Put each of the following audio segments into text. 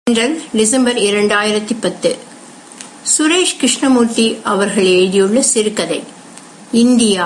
தென்றல் டிசம்பர் இரண்டாயிரத்தி பத்து சுரேஷ் கிருஷ்ணமூர்த்தி அவர்கள் எழுதியுள்ள சிறுகதை இந்தியா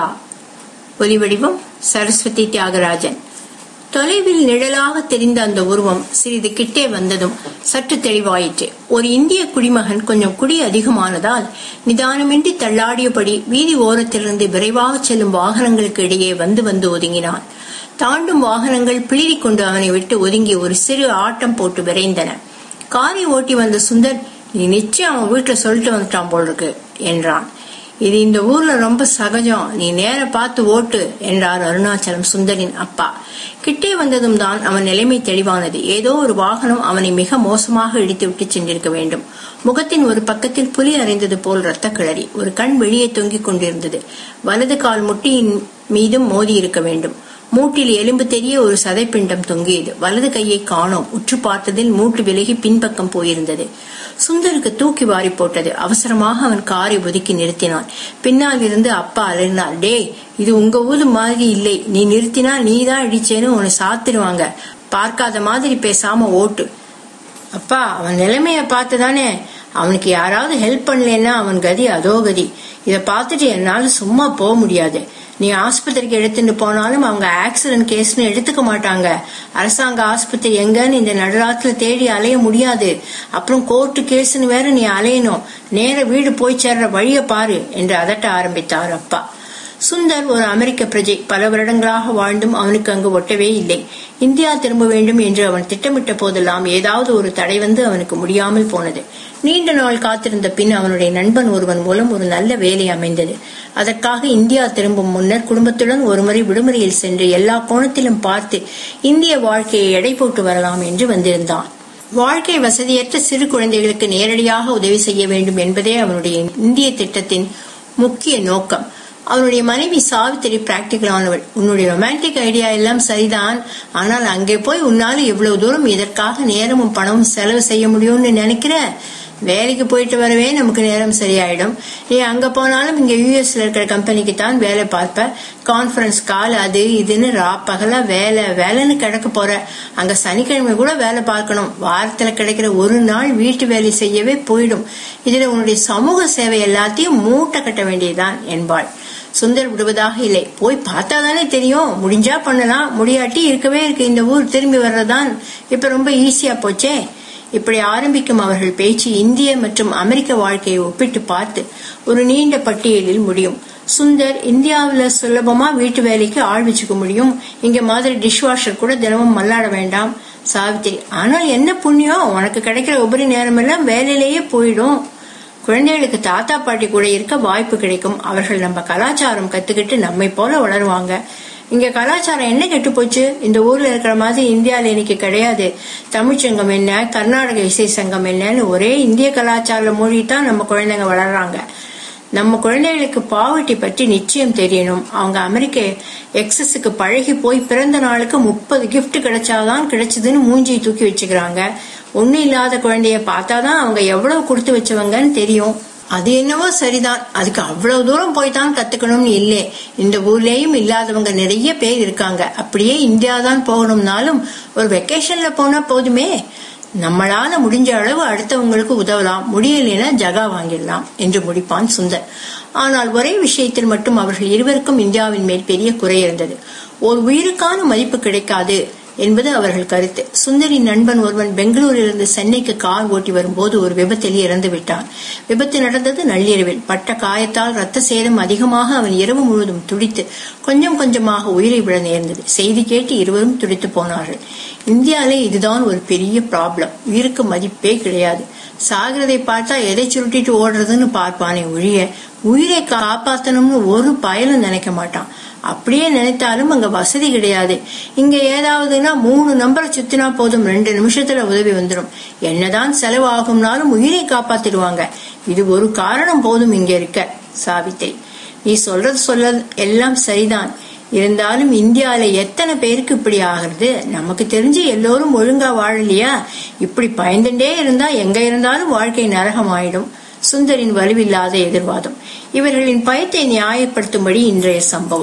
ஒலிவடிவம் சரஸ்வதி தியாகராஜன் தொலைவில் நிழலாக தெரிந்த அந்த உருவம் சிறிது கிட்டே வந்ததும் சற்று தெளிவாயிற்று ஒரு இந்திய குடிமகன் கொஞ்சம் குடி அதிகமானதால் நிதானமின்றி தள்ளாடியபடி வீதி ஓரத்திலிருந்து விரைவாக செல்லும் வாகனங்களுக்கு இடையே வந்து வந்து ஒதுங்கினான் தாண்டும் வாகனங்கள் பிளிரிக் கொண்டு அவனை விட்டு ஒதுங்கி ஒரு சிறு ஆட்டம் போட்டு விரைந்தன காரை ஓட்டி வந்த சுந்தர் நீ நிச்சயம் அவன் வீட்டுல சொல்லிட்டு வந்துட்டான் போல் இருக்கு என்றான் இது இந்த ஊர்ல ரொம்ப சகஜம் நீ நேர பார்த்து ஓட்டு என்றார் அருணாச்சலம் சுந்தரின் அப்பா கிட்டே வந்ததும் தான் அவன் நிலைமை தெளிவானது ஏதோ ஒரு வாகனம் அவனை மிக மோசமாக இடித்து விட்டு சென்றிருக்க வேண்டும் முகத்தின் ஒரு பக்கத்தில் புலி அறைந்தது போல் ரத்த கிளறி ஒரு கண் வெளியே தொங்கிக் கொண்டிருந்தது வலது கால் முட்டியின் மீதும் மோதி இருக்க வேண்டும் மூட்டில் எலும்பு தெரிய ஒரு சதைப்பிண்டம் தொங்கியது வலது கையை காணோம் உற்று பார்த்ததில் மூட்டு விலகி பின்பக்கம் போயிருந்தது சுந்தருக்கு தூக்கி வாரி போட்டது அவசரமாக அவன் காரை ஒதுக்கி நிறுத்தினான் பின்னால் இருந்து அப்பா அலறினார் டே இது உங்க ஊது மாதிரி இல்லை நீ நிறுத்தினா நீ தான் இடிச்சேன்னு உன்னை சாத்திடுவாங்க பார்க்காத மாதிரி பேசாம ஓட்டு அப்பா அவன் நிலைமைய பார்த்துதானே அவனுக்கு யாராவது ஹெல்ப் பண்ணலன்னா அவன் கதி அதோ கதி இத பார்த்துட்டு என்னால சும்மா போக முடியாது நீ ஆஸ்பத்திரிக்கு எடுத்துட்டு போனாலும் அவங்க ஆக்சிடென்ட் கேஸ்னு எடுத்துக்க மாட்டாங்க அரசாங்க ஆஸ்பத்திரி எங்கன்னு இந்த நடுராத்துல தேடி அலைய முடியாது அப்புறம் கோர்ட்டு கேஸ்னு வேற நீ அலையணும் நேர வீடு போய் சேர்ற வழிய பாரு என்று அதட்ட ஆரம்பித்தார் அப்பா சுந்தர் ஒரு அமெரிக்க பிரஜை பல வருடங்களாக வாழ்ந்தும் அவனுக்கு அங்கு ஒட்டவே இல்லை இந்தியா திரும்ப வேண்டும் என்று அவன் திட்டமிட்ட போதெல்லாம் ஏதாவது ஒரு தடை வந்து அவனுக்கு முடியாமல் போனது நீண்ட நாள் காத்திருந்த பின் அவனுடைய நண்பன் ஒருவன் மூலம் ஒரு நல்ல வேலை அமைந்தது அதற்காக இந்தியா திரும்பும் முன்னர் குடும்பத்துடன் ஒருமுறை விடுமுறையில் சென்று எல்லா கோணத்திலும் பார்த்து இந்திய வாழ்க்கையை எடை போட்டு வரலாம் என்று வந்திருந்தான் வாழ்க்கை வசதியற்ற சிறு குழந்தைகளுக்கு நேரடியாக உதவி செய்ய வேண்டும் என்பதே அவனுடைய இந்திய திட்டத்தின் முக்கிய நோக்கம் அவனுடைய மனைவி சாவித்திரி பிராக்டிக்கலானவள் உன்னுடைய ரொமான்டிக் ஐடியா எல்லாம் சரிதான் ஆனால் அங்கே போய் உன்னால இவ்வளவு தூரம் இதற்காக நேரமும் பணமும் செலவு செய்ய முடியும்னு நினைக்கிற வேலைக்கு போயிட்டு வரவே நமக்கு நேரம் சரியாயிடும் நீ அங்க போனாலும் இங்க யூஎஸ்ல இருக்கிற கம்பெனிக்கு தான் வேலை பார்ப்ப கான்பரன்ஸ் கால் அது இதுன்னு ரா பகலா வேலை வேலைன்னு கிடக்க போற அங்க சனிக்கிழமை கூட வேலை பார்க்கணும் வாரத்துல கிடைக்கிற ஒரு நாள் வீட்டு வேலை செய்யவே போயிடும் இதுல உன்னுடைய சமூக சேவை எல்லாத்தையும் மூட்டை கட்ட வேண்டியதுதான் என்பாள் சுந்தர் விடுவதாக இல்லை போய் பார்த்தா தானே தெரியும் முடிஞ்சா பண்ணலாம் முடியாட்டி இருக்கவே இருக்கு இந்த ஊர் திரும்பி வர்றதான் இப்ப ரொம்ப ஈஸியா போச்சே இப்படி ஆரம்பிக்கும் அவர்கள் பேச்சு இந்திய மற்றும் அமெரிக்க வாழ்க்கையை ஒப்பிட்டு பார்த்து ஒரு நீண்ட பட்டியலில் முடியும் சுந்தர் இந்தியாவில சுலபமா வீட்டு வேலைக்கு ஆள் வச்சுக்க முடியும் இங்க மாதிரி டிஷ்வாஷர் கூட தினமும் மல்லாட வேண்டாம் சாவித்திரி ஆனால் என்ன புண்ணியம் உனக்கு கிடைக்கிற உபரி நேரம் எல்லாம் வேலையிலேயே போயிடும் குழந்தைகளுக்கு தாத்தா பாட்டி கூட இருக்க வாய்ப்பு கிடைக்கும் அவர்கள் நம்ம கலாச்சாரம் கத்துக்கிட்டு நம்மை போல வளருவாங்க இங்க கலாச்சாரம் என்ன கெட்டு போச்சு இந்த ஊர்ல இருக்கிற மாதிரி இந்தியால இன்னைக்கு கிடையாது தமிழ்ச்சங்கம் என்ன கர்நாடக இசை சங்கம் என்னன்னு ஒரே இந்திய கலாச்சாரம் மூழ்கித்தான் நம்ம குழந்தைங்க வளர்றாங்க நம்ம குழந்தைகளுக்கு பாவர்ட்டி பற்றி நிச்சயம் தெரியணும் அவங்க அமெரிக்க எக்ஸஸுக்கு பழகி போய் பிறந்த நாளுக்கு முப்பது கிஃப்ட் கிடைச்சாதான் கிடைச்சதுன்னு மூஞ்சி தூக்கி வச்சுக்கிறாங்க ஒண்ணு இல்லாத குழந்தைய பார்த்தாதான் அவங்க எவ்வளவு கொடுத்து வச்சவங்கன்னு தெரியும் அது என்னவோ சரிதான் அதுக்கு அவ்வளவு தூரம் போய் தான் கத்துக்கணும்னு இல்லை இந்த ஊர்லயும் இல்லாதவங்க நிறைய பேர் இருக்காங்க அப்படியே இந்தியா தான் போகணும்னாலும் ஒரு வெக்கேஷன்ல போனா போதுமே நம்மளால முடிஞ்ச அளவு அடுத்தவங்களுக்கு உதவலாம் முடியலைன்னா ஜகா வாங்கிடலாம் என்று முடிப்பான் சுந்தர் ஆனால் ஒரே விஷயத்தில் மட்டும் அவர்கள் இருவருக்கும் இந்தியாவின் மேல் பெரிய குறை இருந்தது ஒரு உயிருக்கான மதிப்பு கிடைக்காது என்பது அவர்கள் கருத்து சுந்தரின் நண்பன் ஒருவன் பெங்களூரிலிருந்து சென்னைக்கு கார் ஓட்டி வரும்போது ஒரு விபத்தில் இறந்து விட்டான் விபத்து நடந்தது நள்ளிரவில் பட்ட காயத்தால் ரத்த சேதம் அதிகமாக அவன் இரவு முழுவதும் துடித்து கொஞ்சம் கொஞ்சமாக உயிரை விட நேர்ந்தது செய்தி கேட்டு இருவரும் துடித்து போனார்கள் இந்தியாவிலே இதுதான் ஒரு பெரிய ப்ராப்ளம் உயிருக்கு மதிப்பே கிடையாது சாகிறதை பார்த்தா எதை சுருட்டிட்டு ஓடுறதுன்னு பார்ப்பானே ஒழிய உயிரை காப்பாத்தணும்னு ஒரு பயனும் நினைக்க மாட்டான் அப்படியே நினைத்தாலும் அங்க வசதி கிடையாது இங்க ஏதாவதுன்னா மூணு நம்பரை சுத்தினா போதும் ரெண்டு நிமிஷத்துல உதவி வந்துடும் என்னதான் செலவாகும்னாலும் உயிரை காப்பாத்திடுவாங்க இது ஒரு காரணம் போதும் இங்க இருக்க சாவித்தை நீ சொல்றது சொல்ல எல்லாம் சரிதான் இருந்தாலும் இந்தியால எத்தனை பேருக்கு இப்படி ஆகுறது நமக்கு தெரிஞ்சு எல்லோரும் ஒழுங்கா வாழலையா இப்படி பயந்துட்டே இருந்தா எங்க இருந்தாலும் வாழ்க்கை நரகம் ஆயிடும் சுந்தரின் வலுவில்லாத எதிர்வாதம் இவர்களின் பயத்தை நியாயப்படுத்தும்படி இன்றைய சம்பவம்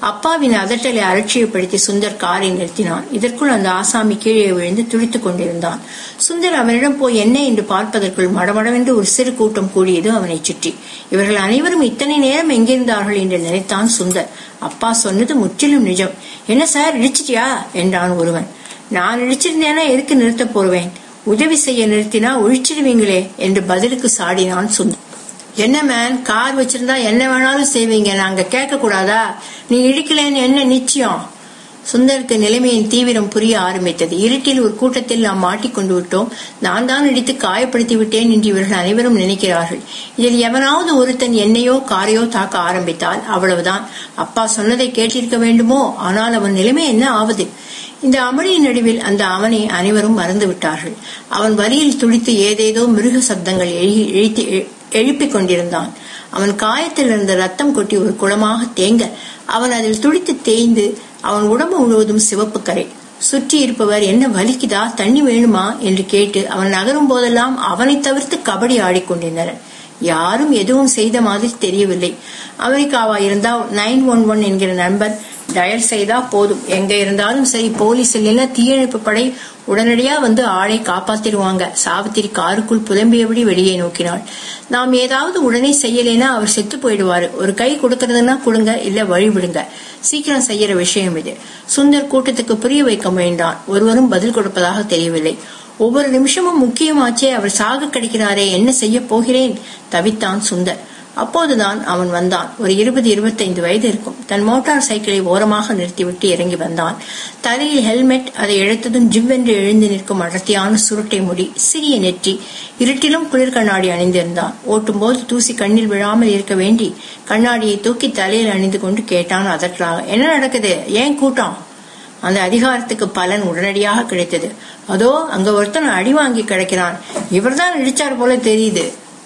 அப்பாவின் அதட்டலை அலட்சியப்படுத்தி சுந்தர் காரை நிறுத்தினான் இதற்குள் அந்த ஆசாமி கீழே விழுந்து துடித்துக் கொண்டிருந்தான் சுந்தர் அவனிடம் போய் என்ன என்று பார்ப்பதற்குள் மடமடவென்று ஒரு சிறு கூட்டம் கூடியது அவனை சுற்றி இவர்கள் அனைவரும் இத்தனை நேரம் எங்கிருந்தார்கள் என்று நினைத்தான் சுந்தர் அப்பா சொன்னது முற்றிலும் நிஜம் என்ன சார் இடிச்சிட்டியா என்றான் ஒருவன் நான் இடிச்சிருந்தேனா எதுக்கு நிறுத்த போடுவேன் உதவி செய்ய நிறுத்தினா ஒழிச்சிடுவீங்களே என்று பதிலுக்கு சாடினான் சுந்தர் என்ன மேன் கார் வச்சிருந்தா என்ன வேணாலும் செய்வீங்க நாங்க கேட்க கூடாதா நீ இடிக்கலன்னு என்ன நிச்சயம் சுந்தருக்கு நிலைமையின் தீவிரம் புரிய ஆரம்பித்தது இருட்டில் ஒரு கூட்டத்தில் நாம் மாட்டிக்கொண்டு விட்டோம் நான் தான் இடித்து காயப்படுத்தி விட்டேன் என்று இவர்கள் அனைவரும் நினைக்கிறார்கள் இதில் எவனாவது ஒருத்தன் என்னையோ காரையோ தாக்க ஆரம்பித்தால் அவ்வளவுதான் அப்பா சொன்னதை கேட்டிருக்க வேண்டுமோ ஆனால் அவன் நிலைமை என்ன ஆவது இந்த அமளியின் நடுவில் அந்த அவனை அனைவரும் மறந்து விட்டார்கள் அவன் வரியில் துடித்து ஏதேதோ மிருக சப்தங்கள் எழுத்தி எழுப்பிக் கொண்டிருந்தான் அவன் காயத்தில் இருந்த ரத்தம் கொட்டி ஒரு குளமாக தேங்க அவன் அதில் துடித்து தேய்ந்து அவன் உடம்பு முழுவதும் சிவப்பு கரை சுற்றி இருப்பவர் என்ன வலிக்குதா தண்ணி வேணுமா என்று கேட்டு அவன் நகரும் போதெல்லாம் அவனை தவிர்த்து கபடி ஆடிக்கொண்டிருந்தனர் யாரும் எதுவும் செய்த மாதிரி தெரியவில்லை அமெரிக்காவா இருந்தா நைன் ஒன் ஒன் என்கிற நண்பர் டயல் செய்தா போதும் எங்க இருந்தாலும் சரி போலீஸ் இல்லைன்னா தீயணைப்பு படை உடனடியா வந்து ஆளை காப்பாத்திடுவாங்க சாவித்திரி காருக்குள் புலம்பியபடி வெளியே நோக்கினாள் நாம் ஏதாவது உடனே செய்யலைன்னா அவர் செத்து போயிடுவாரு ஒரு கை கொடுக்கறதுன்னா கொடுங்க இல்ல வழி விடுங்க சீக்கிரம் செய்யற விஷயம் இது சுந்தர் கூட்டத்துக்கு புரிய வைக்க முயன்றான் ஒருவரும் பதில் கொடுப்பதாக தெரியவில்லை ஒவ்வொரு நிமிஷமும் முக்கியமாச்சே அவர் சாக கிடைக்கிறாரே என்ன செய்ய போகிறேன் தவித்தான் சுந்தர் அப்போதுதான் அவன் வந்தான் ஒரு இருபது இருபத்தைந்து வயது இருக்கும் தன் மோட்டார் சைக்கிளை ஓரமாக நிறுத்திவிட்டு இறங்கி வந்தான் தலையில் ஹெல்மெட் அதை இழுத்ததும் ஜிவ்வென்று எழுந்து நிற்கும் அடர்த்தியான சுருட்டை முடி சிறிய நெற்றி இருட்டிலும் குளிர் கண்ணாடி அணிந்திருந்தான் ஓட்டும்போது தூசி கண்ணில் விழாமல் இருக்க வேண்டி கண்ணாடியை தூக்கி தலையில் அணிந்து கொண்டு கேட்டான் அதற்காக என்ன நடக்குது ஏன் கூட்டம் அந்த அதிகாரத்துக்கு பலன் உடனடியாக கிடைத்தது அதோ அங்க ஒருத்தன் அடி வாங்கி கிடைக்கிறான் இவர்தான் இடிச்சார் போல தெரியுது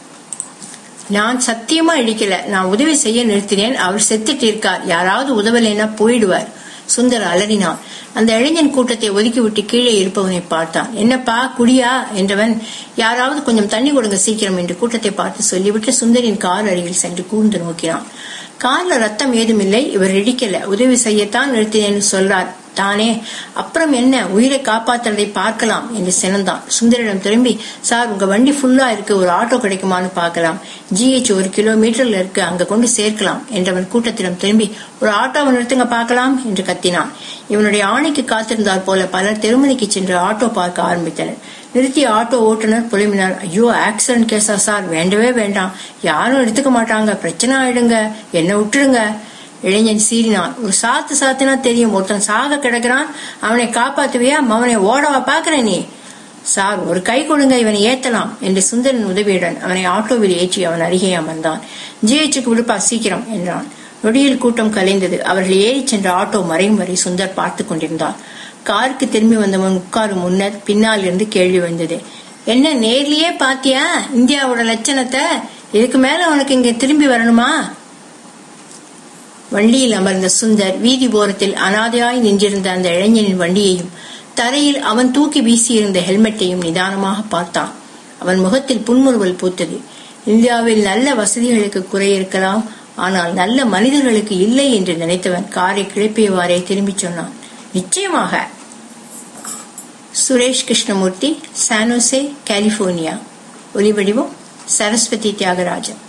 நான் சத்தியமா இடிக்கல நான் உதவி செய்ய நிறுத்தினேன் அவர் செத்துட்டு இருக்கார் யாராவது உதவலைன்னா போயிடுவார் சுந்தர் அலறினான் அந்த இளைஞன் கூட்டத்தை ஒதுக்கிவிட்டு கீழே இருப்பவனை பார்த்தான் என்னப்பா குடியா என்றவன் யாராவது கொஞ்சம் தண்ணி கொடுங்க சீக்கிரம் என்று கூட்டத்தை பார்த்து சொல்லிவிட்டு சுந்தரின் கார் அருகில் சென்று கூர்ந்து நோக்கினான் கார்ல ரத்தம் ஏதுமில்லை இவர் இடிக்கல உதவி செய்யத்தான் நிறுத்தினேன்னு சொல்றார் தானே அப்புறம் என்ன உயிரை காப்பாத்துறதை பார்க்கலாம் என்று சினந்தான் சுந்தரிடம் திரும்பி சார் உங்க வண்டி ஃபுல்லா இருக்கு ஒரு ஆட்டோ கிடைக்குமான்னு பார்க்கலாம் ஜிஹெச் ஒரு கிலோமீட்டர்ல இருக்கு அங்க கொண்டு சேர்க்கலாம் என்றவன் கூட்டத்திடம் திரும்பி ஒரு ஆட்டோவை நிறுத்துங்க பார்க்கலாம் என்று கத்தினான் இவனுடைய ஆணைக்கு காத்திருந்தார் போல பலர் திருமணிக்கு சென்று ஆட்டோ பார்க்க ஆரம்பித்தனர் நிறுத்திய ஆட்டோ ஓட்டுநர் புலம்பினார் ஐயோ ஆக்சிடென்ட் கேஸா சார் வேண்டவே வேண்டாம் யாரும் எடுத்துக்க மாட்டாங்க பிரச்சனை ஆயிடுங்க என்ன விட்டுடுங்க இளைஞன் சீறினான் ஒரு சாத்து சாத்துனா தெரியும் ஒருத்தன் சாக கிடக்கிறான் அவனை காப்பாத்துவியா அவனை ஓடவா பாக்குற நீ சார் ஒரு கை கொடுங்க இவனை ஏத்தலாம் என்று சுந்தரன் உதவியுடன் அவனை ஆட்டோவில் ஏற்றி அவன் அருகே அமர்ந்தான் ஜிஹெச்சுக்கு விடுப்பா சீக்கிரம் என்றான் நொடியில் கூட்டம் கலைந்தது அவர்கள் ஏறி சென்ற ஆட்டோ மறையும் வரை சுந்தர் பார்த்து கொண்டிருந்தான் காருக்கு திரும்பி வந்தவன் உட்காரும் முன்னர் பின்னால் இருந்து கேள்வி வந்தது என்ன நேர்லயே பாத்தியா இந்தியாவோட லட்சணத்தை இதுக்கு மேல உனக்கு இங்க திரும்பி வரணுமா வண்டியில் அமர்ந்த சுந்தர் வீதி ஓரத்தில் அனாதையாய் நின்றிருந்த அந்த இளைஞனின் வண்டியையும் தரையில் அவன் தூக்கி வீசியிருந்த ஹெல்மெட்டையும் நிதானமாக பார்த்தான் அவன் முகத்தில் புன்முறுவல் பூத்தது இந்தியாவில் நல்ல வசதிகளுக்கு குறை இருக்கலாம் ஆனால் நல்ல மனிதர்களுக்கு இல்லை என்று நினைத்தவன் காரை கிளப்பியவாறே திரும்பிச் சொன்னான் நிச்சயமாக சுரேஷ் கிருஷ்ணமூர்த்தி சானோசே கலிபோர்னியா ஒலிவடிவம் சரஸ்வதி தியாகராஜன்